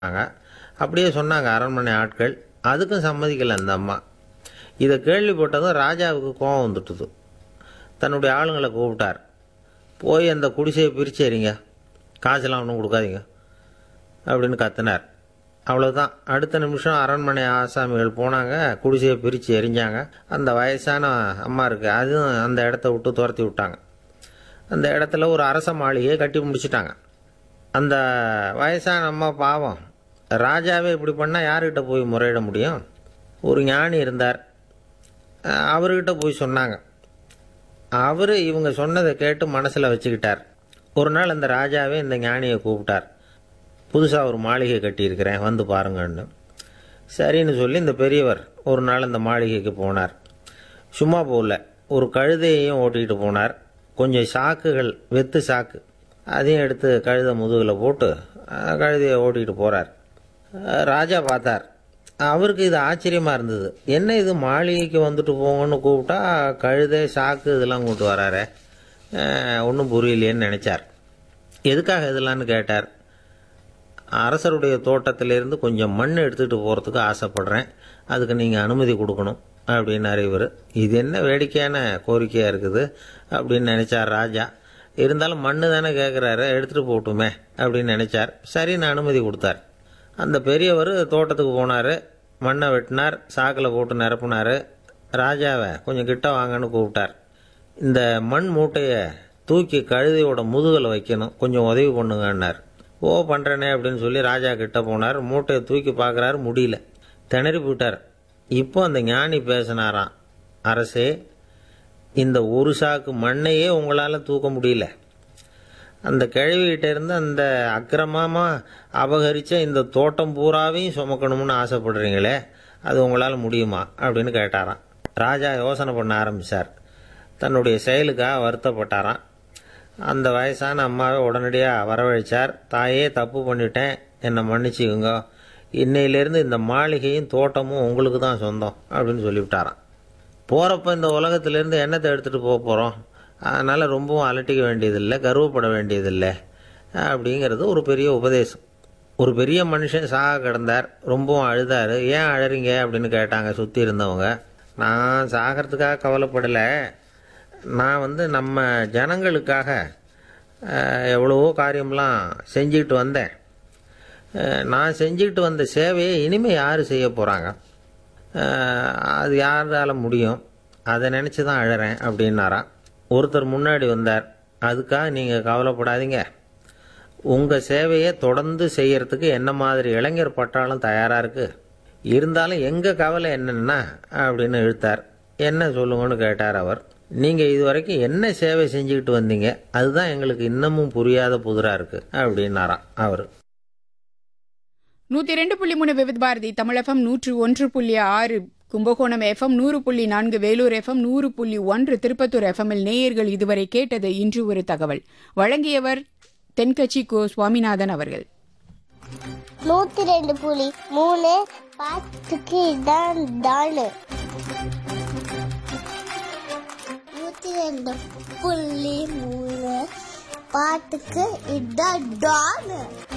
சொன்னாங்க அப்படியே சொன்னாங்க அரண்மனை ஆட்கள் அதுக்கும் சம்மதிக்கல அந்த அம்மா இதை கேள்விப்பட்டதும் ராஜாவுக்கு கோபம் வந்துட்டுது தன்னுடைய ஆளுங்களை கூப்பிட்டார் போய் அந்த குடிசையை பிரிச்சு எறிங்க காசெல்லாம் ஒன்றும் கொடுக்காதீங்க அப்படின்னு கத்தினார் அவ்வளோதான் அடுத்த நிமிஷம் அரண்மனை ஆசாமிகள் போனாங்க குடிசையை பிரித்து எரிஞ்சாங்க அந்த வயசான அம்மா இருக்கு அதுவும் அந்த இடத்த விட்டு துரத்தி விட்டாங்க அந்த இடத்துல ஒரு அரச மாளிகையை கட்டி முடிச்சிட்டாங்க அந்த வயசான அம்மா பாவம் ராஜாவே இப்படி பண்ணால் யார்கிட்ட போய் முறையிட முடியும் ஒரு ஞானி இருந்தார் அஹ் அவர்கிட்ட போய் சொன்னாங்க அவர் இவங்க சொன்னதை கேட்டு மனசில் வச்சுக்கிட்டார் ஒரு நாள் அந்த ராஜாவே இந்த ஞானியை கூப்பிட்டார் புதுசாக ஒரு மாளிகை கட்டியிருக்கிறேன் வந்து பாருங்கன்னு சரின்னு சொல்லி இந்த பெரியவர் ஒரு நாள் இந்த மாளிகைக்கு போனார் சும்மா போகல ஒரு கழுதையையும் ஓட்டிகிட்டு போனார் கொஞ்சம் சாக்குகள் வெத்து சாக்கு அதையும் எடுத்து கழுதை முதுகில் போட்டு அஹ், கழுதையை ஓட்டிகிட்டு போகிறார் ராஜா பார்த்தார் அவருக்கு இது ஆச்சரியமாக இருந்தது என்ன இது மாளிகைக்கு வந்துட்டு போங்கன்னு கூப்பிட்டா கழுதை சாக்கு இதெல்லாம் கூப்பிட்டு வராரே ஒன்றும் புரியலையேன்னு நினச்சார் எதுக்காக இதெல்லாம்னு கேட்டார் அரசருடைய தோட்டத்திலிருந்து கொஞ்சம் மண் எடுத்துகிட்டு போகிறதுக்கு ஆசைப்படுறேன் அதுக்கு நீங்கள் அனுமதி கொடுக்கணும் அப்படின்னாரு இவர் இது என்ன வேடிக்கையான கோரிக்கையாக இருக்குது அப்படின்னு நினச்சார் ராஜா இருந்தாலும் மண்ணு தானே கேட்குறாரு எடுத்துகிட்டு போகட்டுமே அப்படின்னு நினச்சார் சரின்னு அனுமதி கொடுத்தார் அந்த பெரியவர் தோட்டத்துக்கு போனார் மண்ணை வெட்டினார் சாக்கில் போட்டு நிரப்புனார் ராஜாவை கொஞ்சம் கிட்ட வாங்கன்னு கூப்பிட்டார் இந்த மண் மூட்டையை தூக்கி கழுதையோட முதுகில் வைக்கணும் கொஞ்சம் உதவி பண்ணுங்கன்னார் ஓ பண்ணுறேனே அப்படின்னு சொல்லி ராஜா கிட்ட போனார் மூட்டையை தூக்கி பார்க்குறாரு முடியல திணறி போயிட்டார் இப்போ அந்த ஞானி பேசினாராம் அரசே இந்த ஒரு சாக்கு மண்ணையே உங்களால் தூக்க முடியல அந்த கிழவிகிட்ட இருந்து அந்த அக்கிரமமாக அபகரித்த இந்த தோட்டம் பூராவையும் சுமக்கணும்னு ஆசைப்படுறீங்களே அது உங்களால் முடியுமா அப்படின்னு கேட்டாராம் ராஜா யோசனை பண்ண ஆரம்பித்தார் தன்னுடைய செயலுக்காக வருத்தப்பட்டாராம் அந்த வயசான அம்மாவை உடனடியாக வரவழைச்சார் தாயே தப்பு பண்ணிட்டேன் என்னை மன்னிச்சுக்குங்க இன்னையிலேருந்து இந்த மாளிகையும் தோட்டமும் உங்களுக்கு தான் சொந்தம் அப்படின்னு சொல்லிவிட்டாராம் போகிறப்ப இந்த உலகத்திலேருந்து என்னத்தை எடுத்துகிட்டு போக போகிறோம் அதனால் ரொம்பவும் அலட்டிக்க வேண்டியதில்லை கர்வப்பட வேண்டியதில்லை அப்படிங்கிறது ஒரு பெரிய உபதேசம் ஒரு பெரிய மனுஷன் சாக கிடந்தார் ரொம்பவும் அழுதார் ஏன் அழறீங்க அப்படின்னு கேட்டாங்க சுற்றி இருந்தவங்க நான் சாகிறதுக்காக கவலைப்படலை நான் வந்து நம்ம ஜனங்களுக்காக அஹ், எவ்வளவோ காரியம்லாம் செஞ்சுக்கிட்டு வந்தேன் அஹ், நான் செஞ்சுக்கிட்டு வந்த சேவையை இனிமேல் யார் செய்ய போகிறாங்க அது யாரால முடியும் அதை நினச்சி தான் அழறேன் அப்படின்னாராம் ஒருத்தர் முன்னாடி வந்தார் அதுக்காக நீங்கள் கவலைப்படாதீங்க உங்கள் சேவையை தொடர்ந்து செய்யறதுக்கு என்ன மாதிரி இளைஞர் பட்டாளம் தயாராக இருக்குது இருந்தாலும் எங்கள் கவலை என்னன்னா அப்படின்னு இழுத்தார் என்ன சொல்லுங்கன்னு கேட்டார் அவர் நீங்கள் இது வரைக்கும் என்ன சேவை செஞ்சுக்கிட்டு வந்தீங்க அதுதான் எங்களுக்கு இன்னமும் புரியாத புதிராக இருக்குது அப்படின்னாராம் அவர் நூத்தி ரெண்டு புள்ளி மூணு விவித் பாரதி தமிழகம் நூற்று ஒன்று புள்ளி ஆறு கும்பகோணம் எஃப்எம் நூறு புள்ளி நான்கு வேலூர் எஃப்எம் நூறு புள்ளி ஒன்று திருப்பத்தூர் எஃப்எம்மில் நேயர்கள் இதுவரை கேட்டது இன்று ஒரு தகவல் வழங்கியவர் தென்கட்சி கோ சுவாமிநாதன் அவர்கள் நூத்தி ரெண்டு புலி மூணு பாட்டுக்கு இதான் தானு நூத்தி ரெண்டு புள்ளி மூணு பாட்டுக்கு இதான் டானு